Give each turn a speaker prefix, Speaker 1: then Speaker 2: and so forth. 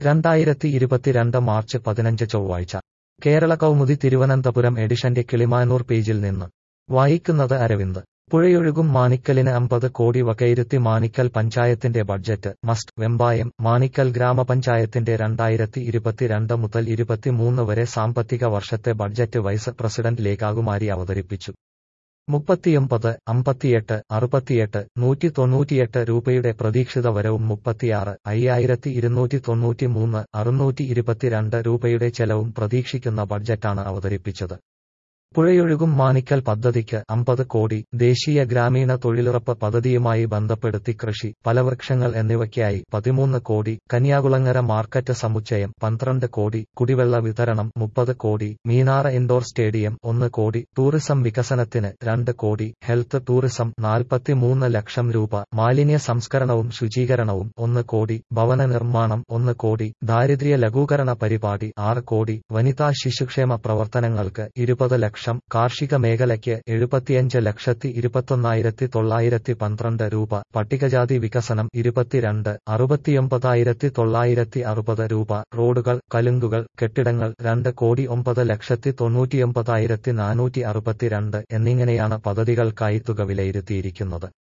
Speaker 1: രണ്ടായിരത്തി ഇരുപത്തിരണ്ട് മാർച്ച് പതിനഞ്ച് ചൊവ്വാഴ്ച കേരള കൗമുദി തിരുവനന്തപുരം എഡിഷന്റെ കിളിമാനൂർ പേജിൽ നിന്ന് വായിക്കുന്നത് അരവിന്ദ് പുഴയൊഴുകും മാണിക്കലിന് അമ്പത് കോടി വകയിരുത്തി മാണിക്കൽ പഞ്ചായത്തിന്റെ ബഡ്ജറ്റ് മസ്റ്റ് വെമ്പായം മാണിക്കൽ ഗ്രാമപഞ്ചായത്തിന്റെ രണ്ടായിരത്തി ഇരുപത്തിരണ്ട് മുതൽ ഇരുപത്തിമൂന്ന് വരെ സാമ്പത്തിക വർഷത്തെ ബഡ്ജറ്റ് വൈസ് പ്രസിഡന്റ് ലേഖാകുമാരി അവതരിപ്പിച്ചു മുപ്പത്തിയൊമ്പത് അമ്പത്തിയെട്ട് അറുപത്തിയെട്ട് നൂറ്റി തൊണ്ണൂറ്റിയെട്ട് രൂപയുടെ പ്രതീക്ഷിത വരവും മുപ്പത്തിയാറ് അയ്യായിരത്തി ഇരുന്നൂറ്റി തൊണ്ണൂറ്റിമൂന്ന് അറുന്നൂറ്റി ഇരുപത്തിരണ്ട് രൂപയുടെ ചെലവും പ്രതീക്ഷിക്കുന്ന ബഡ്ജറ്റാണ് അവതരിപ്പിച്ചത് പുഴയൊഴുകും മാണിക്കൽ പദ്ധതിക്ക് അമ്പത് കോടി ദേശീയ ഗ്രാമീണ തൊഴിലുറപ്പ് പദ്ധതിയുമായി ബന്ധപ്പെടുത്തി കൃഷി ഫലവൃക്ഷങ്ങൾ എന്നിവയ്ക്കായി പതിമൂന്ന് കോടി കന്യാകുളങ്ങര മാർക്കറ്റ് സമുച്ചയം പന്ത്രണ്ട് കോടി കുടിവെള്ള വിതരണം മുപ്പത് കോടി മീനാറ ഇൻഡോർ സ്റ്റേഡിയം ഒന്ന് കോടി ടൂറിസം വികസനത്തിന് രണ്ട് കോടി ഹെൽത്ത് ടൂറിസം നാൽപ്പത്തിമൂന്ന് ലക്ഷം രൂപ മാലിന്യ സംസ്കരണവും ശുചീകരണവും ഒന്ന് കോടി ഭവന നിർമ്മാണം ഒന്ന് കോടി ദാരിദ്ര്യ ലഘൂകരണ പരിപാടി ആറ് കോടി വനിതാ ശിശുക്ഷേമ പ്രവർത്തനങ്ങൾക്ക് ഇരുപത് ലക്ഷം ലക്ഷം കാർഷിക മേഖലയ്ക്ക് എഴുപത്തിയഞ്ച് ലക്ഷത്തി ഇരുപത്തൊന്നായിരത്തി തൊള്ളായിരത്തി പന്ത്രണ്ട് രൂപ പട്ടികജാതി വികസനം ഇരുപത്തിരണ്ട് അറുപത്തിയൊമ്പതായിരത്തി തൊള്ളായിരത്തി അറുപത് രൂപ റോഡുകൾ കലുങ്കുകൾ കെട്ടിടങ്ങൾ രണ്ട് കോടി ഒമ്പത് ലക്ഷത്തി തൊണ്ണൂറ്റിയൊമ്പതായിരത്തി നാനൂറ്റി അറുപത്തിരണ്ട് എന്നിങ്ങനെയാണ് പദ്ധതികൾക്കായി തുക വിലയിരുത്തിയിരിക്കുന്നത്